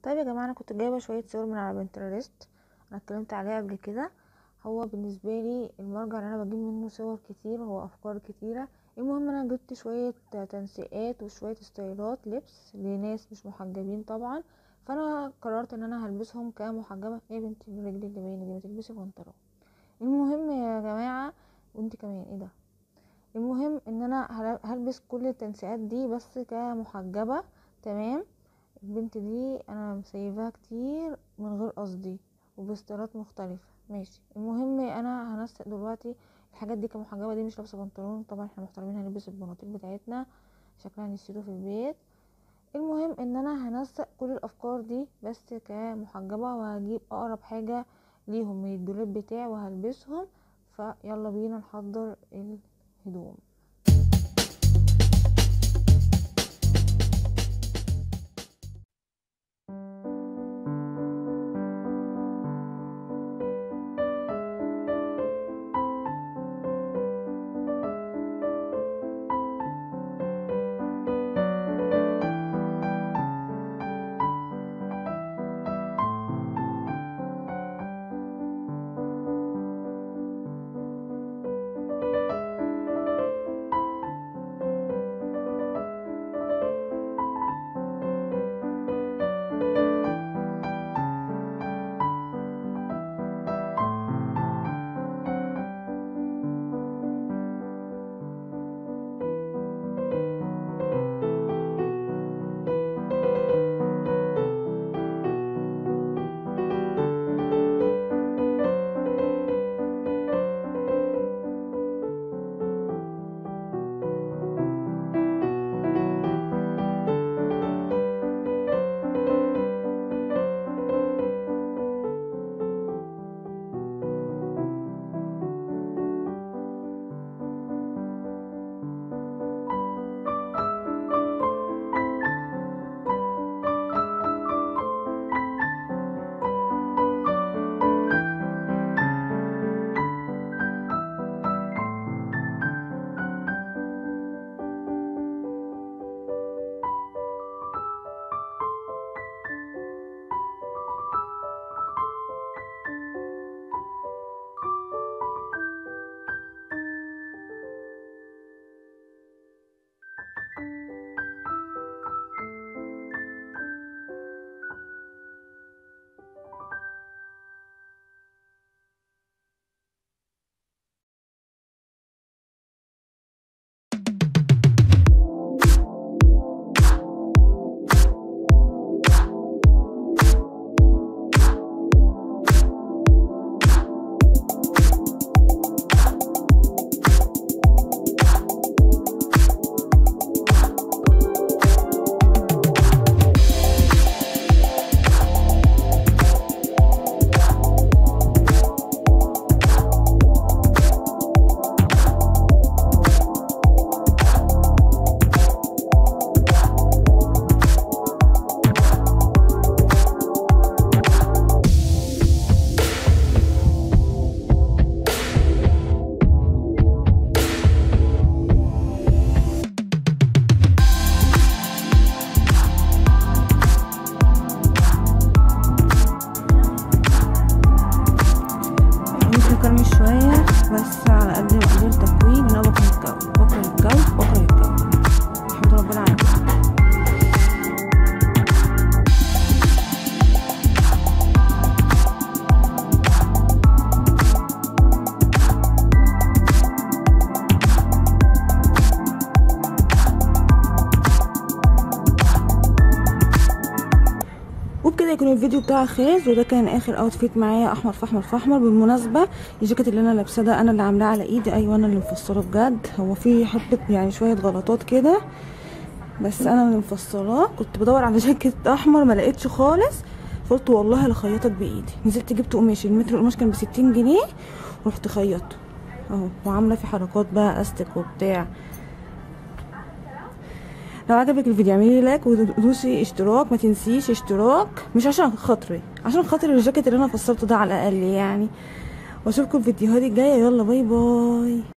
طيب يا جماعه انا كنت جايبه شويه صور من على بنترست انا اتكلمت عليه قبل كده هو بالنسبه لي المرجع اللي انا بجيب منه صور كتير هو افكار كتيره المهم انا جبت شويه تنسيقات وشويه ستايلات لبس لناس مش محجبين طبعا فانا قررت ان انا هلبسهم كمحجبه ايه يا بنتي الرجل اللي باينه دي ما تلبسي بنطلون المهم يا جماعه وانت كمان ايه ده المهم ان انا هلبس كل التنسيقات دي بس كمحجبه تمام البنت دي انا مسيباها كتير من غير قصدي وبسترات مختلفه ماشي المهم انا هنسق دلوقتي الحاجات دي كمحجبه دي مش لابسه بنطلون طبعا احنا محترمين هنلبس البناطيل بتاعتنا شكلها نسيته في البيت المهم ان انا هنسق كل الافكار دي بس كمحجبه وهجيب اقرب حاجه ليهم من الدولاب بتاعي وهلبسهم فيلا بينا نحضر الهدوم مكرمش شوية بس على قد ما اقدر تكوين انا بكره الجو بكره الجو بكره الجو الحمد ربنا عليكم وبكده يكون الفيديو بتاعي خلص وده كان اخر اوتفيت معايا احمر في احمر في احمر بالمناسبه الجاكيت اللي انا لابساه ده انا اللي عاملاه على ايدي ايوه انا اللي مفصله بجد هو فيه حبه يعني شويه غلطات كده بس انا اللي مفصلاه كنت بدور على جاكيت احمر ما لقيتش خالص قلت والله لخيطك بايدي نزلت جبت قماش المتر القماش كان ب 60 جنيه ورحت خيطته اهو وعامله فيه حركات بقى استك وبتاع لو عجبك الفيديو اعملي لايك ودوسي اشتراك ما تنسيش اشتراك مش عشان خاطري عشان خاطر الجاكيت اللي انا فصلته ده على الاقل يعني واشوفكم الفيديوهات الجايه يلا باي باي